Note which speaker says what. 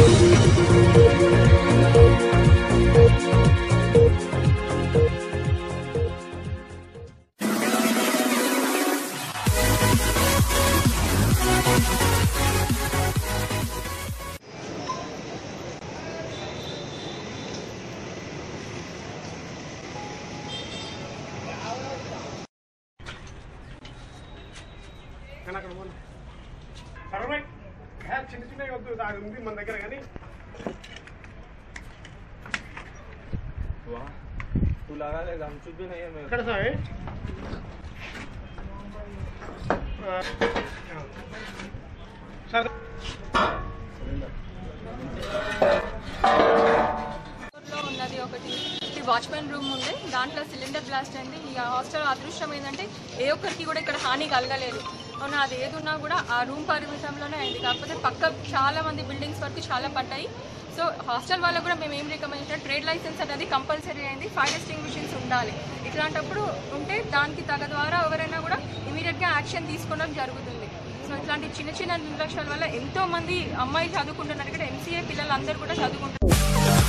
Speaker 1: కానీ అక్కడ పోను. సర్వే ఏ, చిన్న చిన్నవి వద్దు అది ఉంది మన దగ్గర కానీ
Speaker 2: वाह तू लगा ले गमछू भी नहीं है मेरे
Speaker 1: ఎక్కడ సార్ సార్
Speaker 3: లో ఉన్నది ఒకటి ఈ వాచ్మెన్ రూమ్ ఉంది దాంట్లో సిలిండర్ బ్లాస్ట్ అయింది ఈ హాస్టల్ అదృష్టం ఏంటంటే ఏ ఒక్కరికి కూడా ఇక్కడ హాని కలగలేదు అవునా అది ఏది ఉన్నా కూడా ఆ రూమ్ పరిమితంలోనే అయింది కాకపోతే పక్క చాలా మంది బిల్డింగ్స్ వరకు చాలా పడ్డాయి సో హాస్టల్ వాళ్ళకు కూడా మేము ఏం రికమెండ్ చేసినా ట్రేడ్ లైసెన్స్ అనేది కంపల్సరీ అయింది ఫైర్ ఎస్టింగ్విషన్స్ ఉండాలి ఇట్లాంటప్పుడు ఉంటే దానికి తగ ద్వారా ఎవరైనా కూడా ఇమీడియట్గా యాక్షన్ తీసుకోవడం జరుగుతుంది సో ఇట్లాంటి చిన్న చిన్న నిర్లక్ష్యాల వల్ల ఎంతో మంది అమ్మాయిలు చదువుకుంటున్నారు ఇక్కడ ఎంసీఏ పిల్లలు అందరూ కూడా చదువుకుంటున్నారు